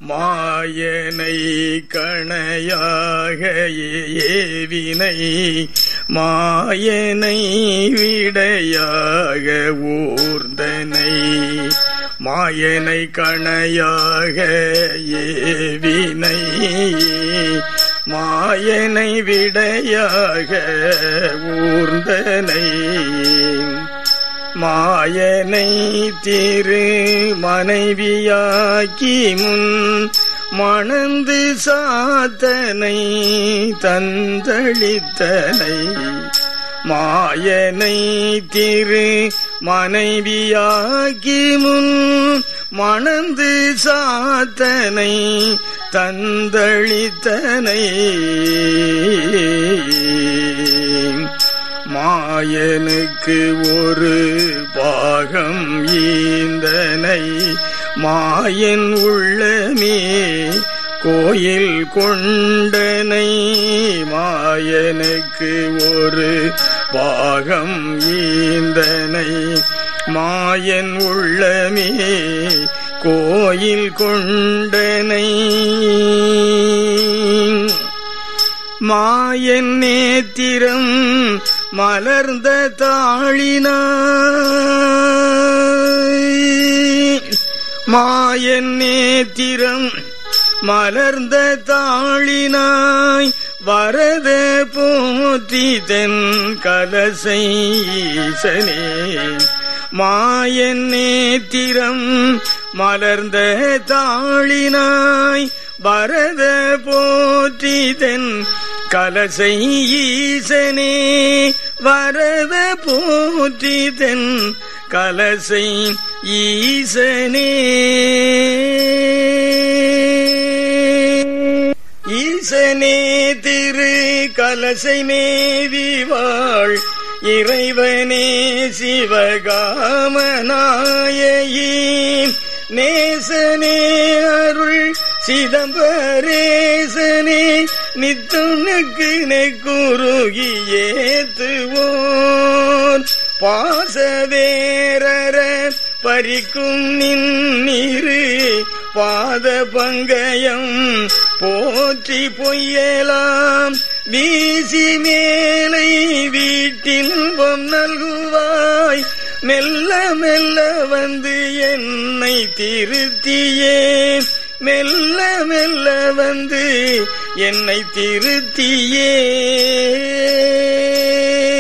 மாயனை கணையாக ஏவினை மாயனை விடையாக ஊர்தனை மாயனை கணையாக ஏவினை மாயனை விடையாக ஊர்ந்தனை மாயனை திரு மனைவியாக்கி முன் மணந்து சாத்தனை தந்தளித்தனை மாயனை திரு மனைவியாக்கி முன் மணந்து சாத்தனை தந்தளித்தனை மாயனுக்கு ஒரு பாகம் ஈந்தனை மாயன் உள்ளமே கோயில் கொண்டனை மாயனுக்கு ஒரு பாகம் ஈந்தனை மாயன் உள்ளமே கோயில் கொண்டனை மாயன் நேத்திரம் மலர்ந்த தாளினாய் மாயன் நேத்திரம் மலர்ந்த தாளினாய் வரத போற்றி தென் கலசை ஈசனே மாயன் நேத்திரம் மலர்ந்த தாளினாய் பரத போற்றி தென் கலசை ஈசனே வரத போற்றி தென் கலசை ஈசனே ஈசனே திரு கலசை மேவிவாள் இறைவனே சிவகாமநாயகி நேசனே அருள் சிதம்பரேசனே நித்துனுக்கு நெக்குருகி ஏத்துவோர் பாசவேரர பறிக்கும் நின்னிரு பாத பங்கயம் போற்றி பொய்யலாம் வீசி மேலை வீட்டின்பம் நல்குவாய் மெல்ல மெல்ல வந்து என்னை திருத்தியே மெல்ல மெல்ல வந்து என்னை திருத்தியே